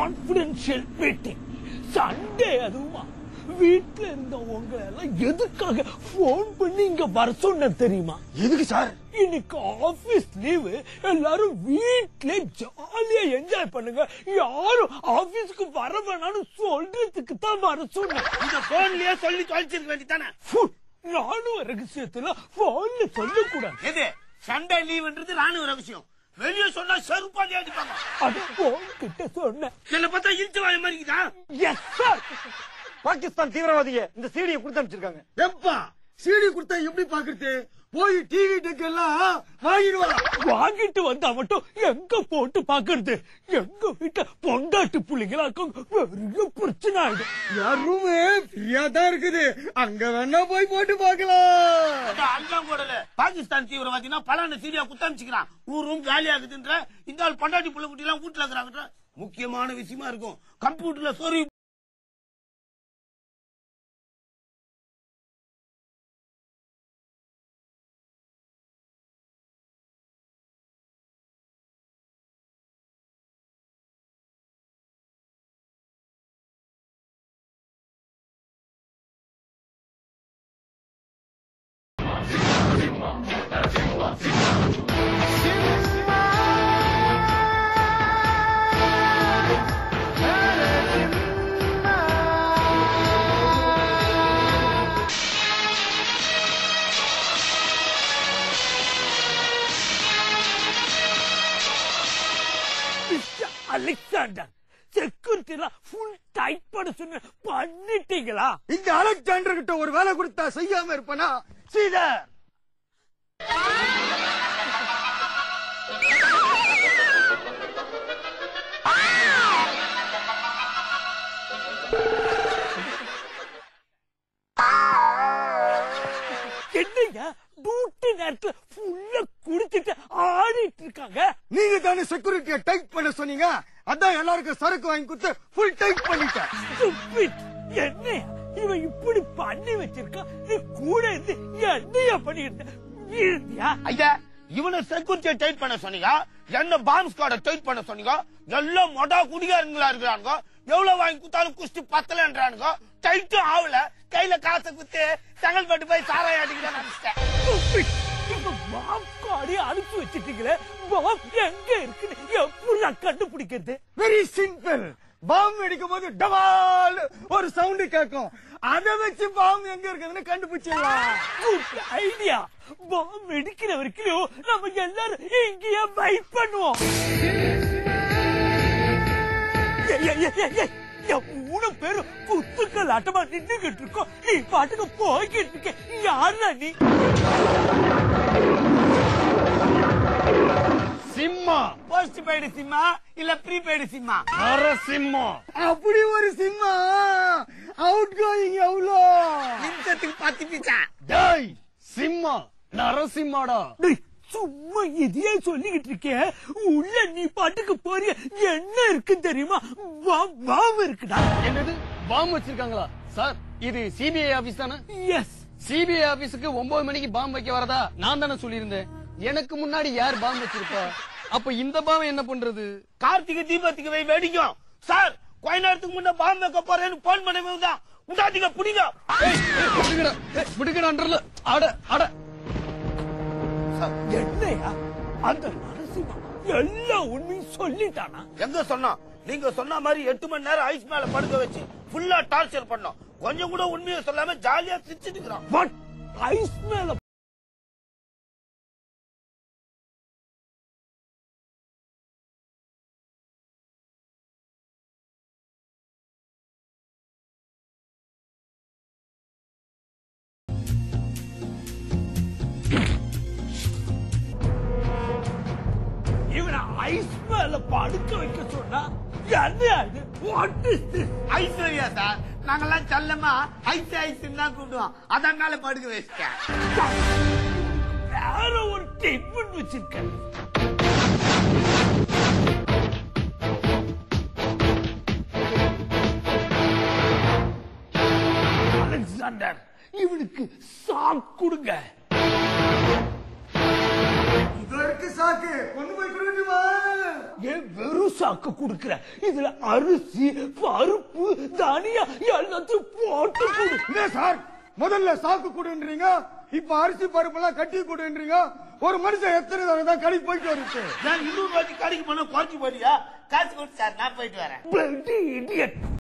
Confidential meeting Sunday அதுவுமா வீட்ல இருந்த உங்களை எல்லாம் எதுக்காக போன் பண்ணி இங்க வர சொன்ன தெரியுமா எதுக்கு சார் இன்னைக்கு ஆபீஸ் லீவு எல்லாரும் வீட்ல ஜாலியா என்ஜாய் பண்ணுங்க யாரும் ஆபீஸ்க்கு வர வேணாம்னு சொல்றதுக்கு தான் வர சொன்னேன் இந்த போன்லயே சொல்லி தொலைச்சிருக்க வேண்டியதானே ஃபு, ராணுவ ரகசியத்துல போன்ல சொல்லக்கூடாது எது சண்டே லீவ்ன்றது ராணுவ ரகசியம் வெளியே சொன்னா செருப்பாதி அடிப்பாங்க அது போன் கிட்ட சொன்னேன் என்ன பார்த்தா இழுத்து வாய மாதிரிக்குதா எஸ் சார் பாகிஸ்தான் தீவிரவாதிய இந்த சீடியை கொடுத்து அனுப்பிச்சிருக்காங்க எப்பா சீடி கொடுத்தா எப்படி பாக்குறது போய் டிவி டெக் எல்லாம் வாங்கிடுவா வாங்கிட்டு வந்தா மட்டும் எங்க போட்டு பாக்குறது எங்க வீட்டுல பொண்டாட்டு புள்ளிங்களாக்கும் பெரிய பிரச்சனை ஆயிடும் என் ரூமு ஃப்ரீயா தான் இருக்குது அங்க வேணா போய் போட்டு பார்க்கலாம் அல்லாம் கூடல பாகிஸ்தான் தீவிரவாதினா பலான சீரியா குத்தமிச்சுக்கிறான் ஊரும் காலி ஆகுதுன்ற இந்த ஆள் பண்டாட்டி புள்ள குட்டி எல்லாம் வீட்டுல இருக்கிறாங்கன்ற முக்கியமான விஷயமா இருக்கும் கம்ப்யூட்டர்ல சொறி மிஸ்டர் அலெக்சாண்டர் செக்யூரிட்டி எல்லாம் ஃபுல் டைட் பண்ண சொன்ன பண்ணிட்டீங்களா இந்த அலெக்சாண்டர் கிட்ட ஒரு வேலை கொடுத்தா செய்யாம இருப்பனா சீதர் என்னங்க டியூட்டி நேரத்துல ஃபுல்லா குடிச்சிட்டு ஆடிட்டு இருக்காங்க நீங்க தானே செக்யூரிட்டியை டைட் பண்ண சொன்னீங்க அதான் எல்லாருக்கும் சரக்கு வாங்கி கொடுத்து ஃபுல் டைட் பண்ணிட்டேன் Stupid. என்ன இவன் இப்படி பண்ணி வச்சிருக்கான் நீ கூட இருந்து என்னையா பண்ணிருந்த இருந்தியா ஐயா இவனை செக்யூரிட்டியை டைட் பண்ண சொன்னீங்க என்ன பாம்ப் ஸ்குவாட டைட் பண்ண சொன்னீங்க எல்லாம் மொடா குடிகாரங்களா இருக்கிறானுங்க எவ்வளவு வாங்கி குத்தாலும் குஸ்தி பத்தலன்றானுங்க டைட்டும் ஆகல கையில காசை குத்து செங்கல்பட்டு போய் சாராய அடிக்கிறேன் நினைச்சிட்டேன் Stupid. இப்ப பாம் காடி அனுப்பி வச்சிட்டீங்களே பாம் எங்க இருக்குன்னு எப்படி நான் கண்டுபிடிக்கிறது வெரி சிம்பிள் பாம்பு வெடிக்கும் போது டபால் ஒரு சவுண்ட் கேட்கும் அதை வச்சு பாம்பு எங்க இருக்குதுன்னு கண்டுபிடிச்சிடலாம் குட் ஐடியா பாம் வெடிக்கிற வரைக்கும் நம்ம எல்லாரும் இங்கேயே வெயிட் பண்ணுவோம் ஏய், ஏய், ஏய், ஏய், ஏய். என் மூணு பேரும் குத்துக்கள் ஆட்டமா நின்னுகிட்டு இருக்கோம் நீ பாட்டுக்கு போய்கிட்டு இருக்க யாருடா நீ சிம்மா போஸ்ட் பெய்டு சிம்மா இல்ல ப்ரீபெய்டு சிம்மா நரசிம்மம் அப்படி ஒரு சினிமா அவுட் கோயிங் எவ்வளோ நிமிஷத்துக்கு பத்து பீச்சா டேய் சிம்மா நரசிம்மாடா டேய், சும்மா இதையே சொல்லிக்கிட்டு இருக்கேன் உள்ள நீ பாட்டுக்கு போறிய என்ன இருக்கு தெரியுமா பாம் பாம் இருக்குடா என்னது பாம்பு வச்சிருக்காங்களா சார் இது சிபிஐ ஆபீஸ் தானே எஸ் சிபிஐ ஆபீஸுக்கு ஒன்பது மணிக்கு பாம்பு வைக்க வரதா நான் தானே சொல்லியிருந்தேன் எனக்கு முன்னாடி யார் பாம்பு வச்சிருப்பா அப்ப இந்த பாம்பு என்ன பண்றது கார்த்திகை தீபத்துக்கு வை வெடிக்கும் சார் கொஞ்ச நேரத்துக்கு முன்ன பாம்பு வைக்க போறேன்னு போன் பண்ணவே தான் உண்டாதிங்க புடிங்க விடுங்கடா ஏய், விடுங்கடான்றல அட அட என்னையா அந்த நரசிம்மா எல்லா உண்மையும் சொல்லிட்டானா எங்க சொன்னோம் நீங்க சொன்ன மாதிரி எட்டு மணி நேரம் ஐஸ் மேல படுக்க வச்சு ஃபுல்லா டார்ச்சர் பண்ணோம் கொஞ்சம் கூட உண்மையை சொல்லாம ஜாலியா சிரிச்சிட்டு இருக்கிறோம் வாட் ஐஸ் மேல இவனை ஐஸ் மேல படுக்க வைக்க சொன்னா என்ன இது what is this Aishwarya sir நாங்கெல்லாம் செல்லமா ஐஸ் ஐஸ் தான் கூப்பிடுவோம் அதனால படுக்க வச்சிட்டேன் வேற ஒரு ட்ரீட்மெண்ட் வச்சிருக்கேன் அலெக்சாண்டர் இவனுக்கு சாக் கொடுங்க இதற்கு சாக்கு கொண்டு போய் கொடுக்கட்டுமா ஏன் வெறும் சாக்கு குடுக்குற இதுல அரிசி பருப்பு தனியா எல்லாத்தையும் போட்டு கொடு இல்ல சார் முதல்ல சாக்கு கொடுன்றீங்க இப்ப அரிசி பருப்பு எல்லாம் கட்டி கொடுன்றீங்க ஒரு மனுஷன் எத்தனை தடவை தான் கடைக்கு போயிட்டு வருது நான் இன்னொரு வாட்டி கடைக்கு போனா குறைச்சு போறியா காசு கொடுத்து சார் நான் போயிட்டு வரேன் Bloody idiot.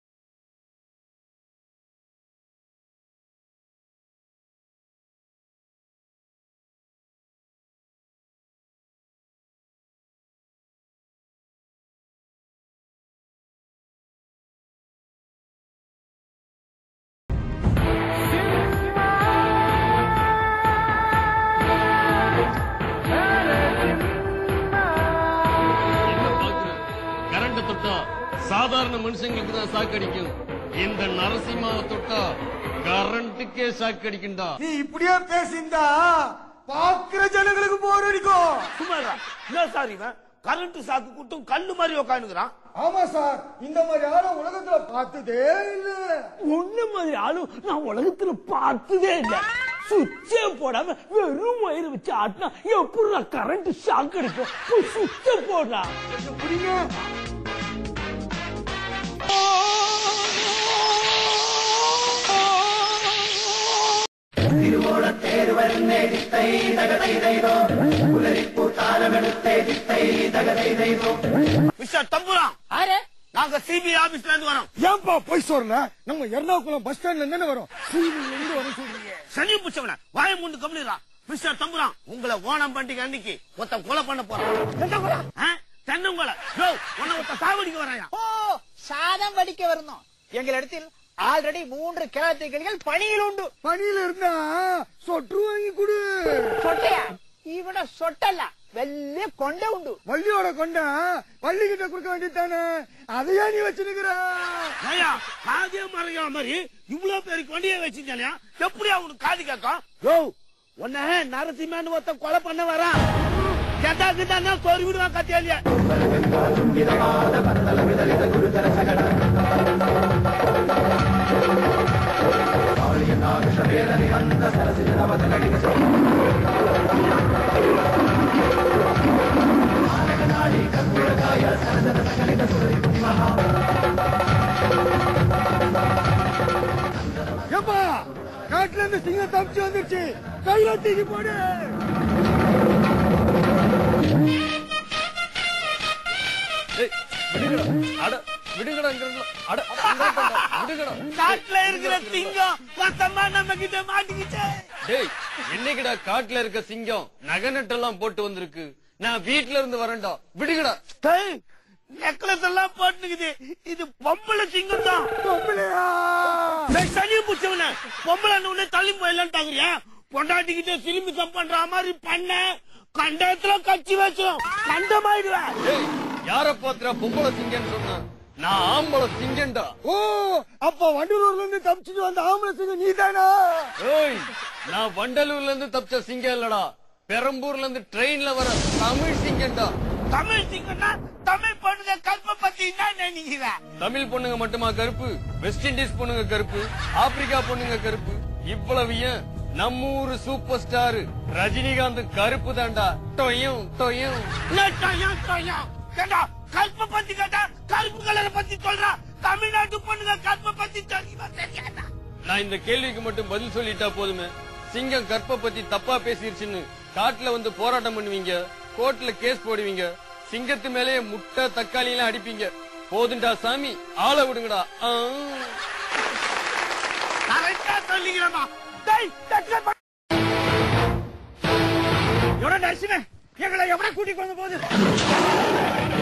என்ன பாக்குற கரண்ட தொட்டா சாதாரண மனுஷங்களுக்கு தான் சாக்கடிக்கும் இந்த நரசிம்மாவை தொட்டா கரண்ட்டுக்கே சாக்கடிக்கும்டா நீ இப்படியே பேசிந்தா பாக்குற ஜனங்களுக்கு போர் அடிக்கும் சும்மா இருடா. என்ன சார் இவன் கரண்ட் சாக்கு கூட்டம் கல்லு மாதிரி உட்காந்துக்கிறான் ஆமா சார் இந்த மாதிரி ஆளை உலகத்துல பார்த்ததே இல்ல உன்ன மாதிரி ஆளும் நான் உலகத்துல பார்த்ததே இல்ல சுவிட்சே போடாம வெறும் வயிறு வச்சு ஆட்டினா எப்படி கரண்ட் ஷாக் அடிக்கும் போய் சுவிட்ச போடா புரியுங்க மிஸ்டர் தம்புரான் நாங்க சிபிஐ ஆபீஸ்ல இருந்து வரோம் ஏன்பா போய் சொல்ற நம்ம எர்ணாகுளம் பஸ் ஸ்டாண்ட்ல இருந்து வரோம் சீனில இருந்து வர சொல்றீங்க சனி புச்சவன வாய முண்டு கம்மிடா மிஸ்டர் தம்புரான் உங்களை ஓணம் பண்டிகை அன்னைக்கு ஒருத்தன் கொலை பண்ண போறான் ஆ? தென்னங்கொலை யோ உன்னை ஒருத்தன் சாவடிக்க வராயா ഓ സാധനം വടിക്ക വരുന്നു എങ്കിലിടത്തിൽ ആൾറെഡി മൂന്ന് കിഴത്തിക്കളികൾ പണിയിലുണ്ട് பணியில இருந்தா சொட்டு வாங்கி கொடு സൊട്ടയാ ഇവിടെ സൊട്ടല്ല വലിയ കൊണ്ട ഉണ്ട് வள்ளியோட கொண்டா வள்ளி கிட்ட கொடுக்க வேண்டியதானே அதையா நீ வச்சுருக்கிற ஐயா காதே மறையா மாதிரி இவ்வளவு பேருக்கு வண்டியை வச்சிருந்தானே எப்படி அவனுக்கு காது கேட்கும் யோ உன்ன நரசிம்மன் ஒருத்தன் கொலை பண்ண வரான் கேட்டா கிட்டா சோறு விடுவான் கத்தியாலியா ஏப்பா காட்டுல இருந்து சிங்கம் தப்பிச்சு வந்துருச்சு கையில தூக்கி போடு விடுங்கடா அட விடுங்கடா காட்டுல இருக்கிற திங்கம் மொத்தமா நம்ம கிட்ட மாட்டிக்கிச்சு டேய் என்னைக்குடா காட்டுல இருக்க சிங்கம் நகை நட்டெல்லாம் போட்டு வந்திருக்கு நான் வீட்ல இருந்து வரேன்டா விடுங்கடா நெக்லஸ் எல்லாம் போட்டுக்குது இது பொம்பளை சிங்கம் தான் பொம்பளையா சனி புச்சவன பொம்பளை உடனே தள்ளி போயிடலான்ட்டாங்கறியா பொண்டாட்டிக்கிட்ட சிலிமிசம் பண்ற மாதிரி பண்ண கண்டத்துல கட்சி வச்சிடும் கண்டமாயிடுவேன் டேய் யார பாத்திரா பொம்பளை சிங்கம்னு சொன்னா நான் ஆம்பளை சிங்கம்டா ஓ அப்ப வண்டலூர்ல இருந்து தப்பிச்சுட்டு வந்த ஆம்பளை சிங்கம் நீதானா ஏய் நான் வண்டலூர்ல இருந்து தப்பிச்ச சிங்கம் இல்லடா பெரம்பூர்ல இருந்து ட்ரெயின்ல வர தமிழ் சிங்கம்டா தமிழ் சிங்கம்னா தமிழ் பொண்ணுங்க கல்ப பத்தி என்ன நினைக்கிற தமிழ் பொண்ணுங்க மட்டுமா கருப்பு வெஸ்ட் இண்டீஸ் பொண்ணுங்க கருப்பு ஆப்பிரிக்கா பொண்ணுங்க கருப்பு இவ்வளவு ஏன் நம்ம ஊரு சூப்பர் ஸ்டார் ரஜினிகாந்த் கருப்பு தான்டா டொயும் டொயும் டொயம் டொயம் கேட்டா கல்ப பத்தி கேட்டா கருப்பு கலரை பத்தி சொல்றா தமிழ்நாட்டு பொண்ணுங்க கல்ப பத்தி தெரியுமா தெரியாதா நான் இந்த கேள்விக்கு மட்டும் பதில் சொல்லிட்டா போதுமே சிங்கம் கற்ப பத்தி தப்பா பேசிருச்சுன்னு காட்டுல வந்து போராட்டம் பண்ணுவீங்க கோர்ட்ல கேஸ் போடுவீங்க சிங்கத்து மேலேயே முட்டை தக்காளி எல்லாம் அடிப்பீங்க போதுண்டா சாமி ஆள விடுங்கடா ஆ. கரெக்டா சொல்லிக்கிறேமா டேய் டக்குனு ப- எவ்வளவு நரசிமே எங்களை எவ்வளவு கூட்டிட்டு வந்து போகுது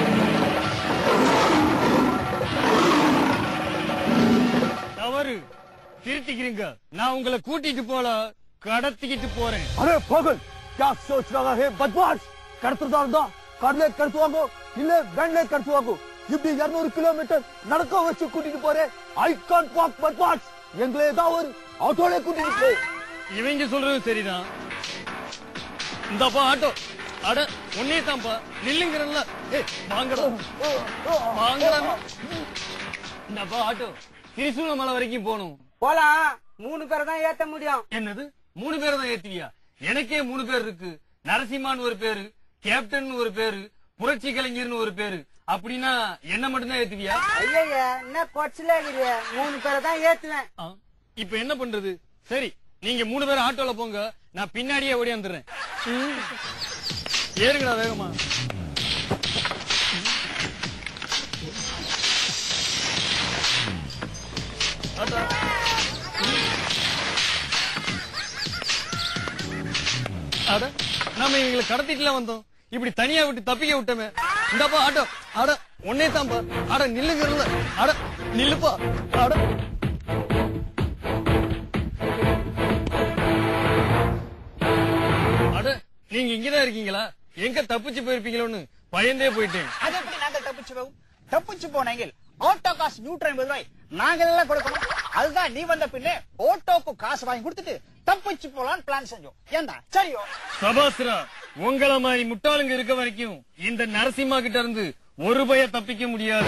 தவறு திருத்திக்கிறீங்க நான் உங்களை கூட்டிட்டு போல கடத்திக்கிட்டு போறேன் அரே பகல் क्या सोच रहा है बदमाश கடத்துறதா இருந்தா கடலே கடத்துவாங்க இல்ல வேன்ல கடத்துவாங்க இப்படி 200 கிலோமீட்டர் நடக்க வச்சு கூட்டிட்டு போறேன் ஐ கான்ட் வாக் பத்மாஷ் எங்களை ஏதாவது ஒரு ஆட்டோல கூட்டிட்டு போ இவங்க சொல்றதும் சரிதான் இந்தப்பா ஆட்டோ அட ஒன்னே தான்ப்பா நில்லுங்கிறல்ல ஏய் வாங்கடா வாங்கடா இந்தப்பா ஆட்டோ திரிசூல மலை வரைக்கும் போகணும் போலாம் மூணு பேரை தான் ஏத்த முடியும் என்னது மூணு பேரை தான் ஏத்துவியா எனக்கே மூணு பேர் இருக்கு நரசிம்மான்னு ஒரு பேரு கேப்டன் ஒரு பேரு புரட்சி கலைஞர்னு ஒரு பேரு அப்படின்னா என்ன மட்டும்தான் ஏத்துவியா ஐயா என்ன கொச்சல மூணு பேரை தான் ஏத்துவேன் ஆ, இப்ப என்ன பண்றது சரி நீங்க மூணு பேரும் ஆட்டோல போங்க நான் பின்னாடியே ஓடியாந்துடுறேன் ஏறுங்கடா வேகமா ஆட்டோ. அட நாம இவங்களை கடத்திட்டுல வந்தோம் இப்படி தனியா விட்டு தப்பிக்க விட்டோமே இந்தாப்பா ஆட்டோ அட ஒன்னே தான்ப்பா அட நில்லுங்கிறல அட நில்லுப்பா அட அட நீங்க இங்கதான் இருக்கீங்களா எங்க தப்பிச்சு போயிருப்பீங்களோன்னு பயந்தே போயிட்டேன் அது எப்படி நாங்கள் தப்பிச்சு போவோம் தப்பிச்சு போனீங்க ஆட்டோ காசு நூற்றி ஐம்பது ரூபாய் நாங்கள் எல்லாம் கொடுக்கணும் அதுதான் நீ வந்த பின்னே ஆட்டோக்கு காசு வாங்கி கொடுத்துட்டு தப்பிச்சு போலான்னு பிளான் செஞ்சோம் ஏண்டா சரியோ சபாஸ்ரா உங்கள மாதிரி முட்டாளுங்க இருக்க வரைக்கும் இந்த நரசிம்மா கிட்ட இருந்து ஒரு பய தப்பிக்க முடியாது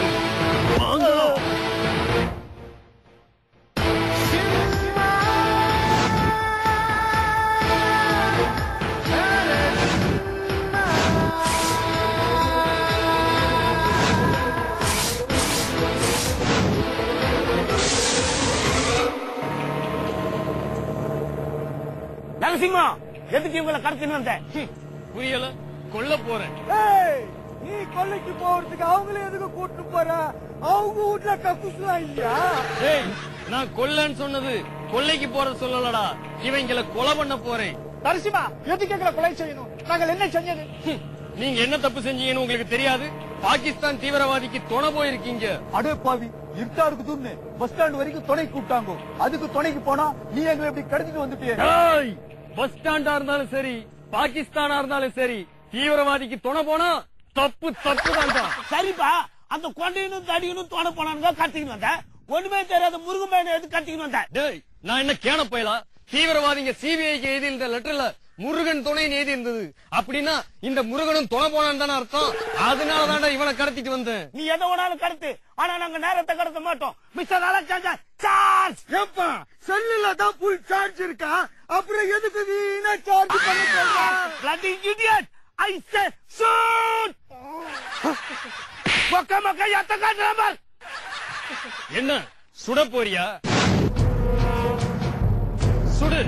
நரசிம்மா எதுக்கு இவங்களை கடத்தின்னு வந்த ஹம், புரியல கொல்ல போறேன் ஏய், நீ கொல்லைக்கு போறதுக்கு அவங்கள எதுக்கு கூட்டு போற அவங்க வீட்ல கக்குஸ்லாம் இல்லையா ஏய் நான் கொல்லன்னு சொன்னது கொல்லைக்கு போறது சொல்லலடா இவங்களை கொலை பண்ண போறேன் நரசிம்மா எதுக்கு எங்களை கொலை செய்யணும் நாங்கள் என்ன செஞ்சது ஹம், நீங்க என்ன தப்பு செஞ்சீங்கன்னு உங்களுக்கு தெரியாது பாகிஸ்தான் தீவிரவாதிக்கு துணை போயிருக்கீங்க அடே பாவி இருட்டா இருக்குதுன்னு பஸ் ஸ்டாண்ட் வரைக்கும் துணை கூப்பிட்டாங்க அதுக்கு துணைக்கு போனா நீ எங்களை இப்படி கடத்திட்டு வந்துட்டியே ஏய், பஸ் ஸ்டாண்டா இருந்தாலும் சரி பாகிஸ்தானா இருந்தாலும் சரி தீவிரவாதிக்கு துணை போனா தப்பு தப்பு தான்டா சரிப்பா அந்த கொண்டையனும் தடியனும் தோண போனானுங்க கத்திக்கிட்டு வந்த ஒண்ணுமே தெரியாத முருகன் எது கத்திக்கிட்டு வந்த டேய் நான் என்ன கேன பயலா தீவிரவாதிங்க சிபிஐக்கு எழுதி இந்த லெட்டர்ல முருகன் துணைன்னு எழுதி இருந்தது அப்படின்னா இந்த முருகனும் துணை போனான்னு தானே அர்த்தம் அதனால தான்டா இவனை கடத்திட்டு வந்தேன் நீ எதை வேணாலும் கடத்து ஆனா நாங்க நேரத்தை கடத்த மாட்டோம் மிஸ்டர் அலெக்சாண்டர் சார்ஜ் ஏப்பா செல்லுல தான் ஃபுல் சார்ஜ் இருக்கா அப்புறம் எதுக்கு வீணா சார்ஜ் பண்ண சொல்ற bloody idiot I say shoot மொக்க மொக்க எத்த காட்டுறாமல் என்ன சுட போறியா சுடு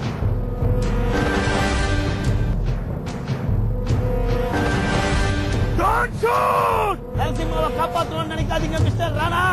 Don't shoot நரசிம்மாவை காப்பாத்தணும்னு நினைக்காதீங்க மிஸ்டர் ராணா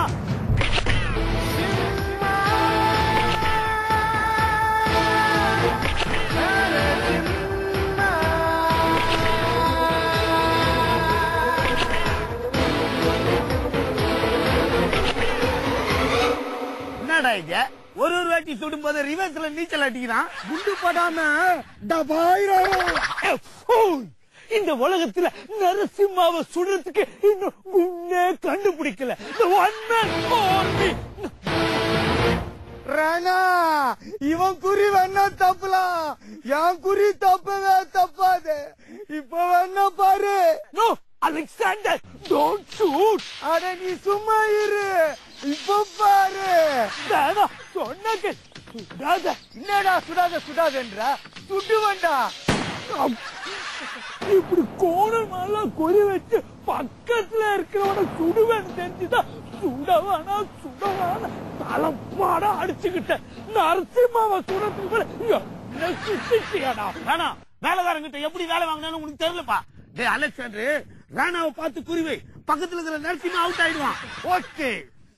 என்னடா இது ஒரு ஒரு வாட்டி சுடும் போது ரிவர்ஸ்ல நீச்சல் அடிக்கிறான் குண்டு படாம டபாயிரம் ஓய், இந்த உலகத்துல நரசிம்மாவை சுடுறதுக்கு இன்னும் குண்டே கண்டுபிடிக்கல The one man army. Rana இவன் குறி வேணா தப்பலாம் என் குறி தப்பவே தப்பாது இப்ப வேணா பாரு No, Alexander, don't shoot. அட நீ சும்மா இரு இப்ப பாரு வேணாம், சொன்னா கேள். சுடாத. என்னடா சுடாத சுடாதன்றா சுட்டு வேண்டா இப்படி கோணமெல்லாம் குறி வச்சு பக்கத்துல இருக்கிறவன சுடுவேன்னு தெரிஞ்சுதான் சுடவானா சுடவானா தலப்பாடா அடிச்சுக்கிட்ட நரசிம்மாவை சுடத்துக்கு மேல என்ன சுத்திட்டியாடா ராணா வேலைக்காரங்கிட்ட எப்படி வேலை வாங்கினாலும் உனக்கு தெரியலப்பா டே அலெக்சாண்டர் ராணாவை பார்த்து குறிவை பக்கத்துல இருக்கிற நரசிம்மா அவுட் ஆயிடுவான் ஓகே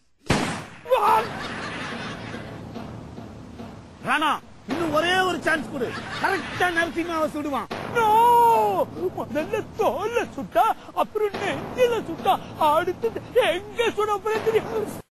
ராணா இன்னும் ஒரே ஒரு சான்ஸ் கொடு கரெக்டா நரசிம்மாவை சுடுவான் முதல்ல தோல்ல சுட்டா அப்புறம் நெஞ்சில சுட்டா அடுத்தது எங்க சுட போறேன் தெரியும்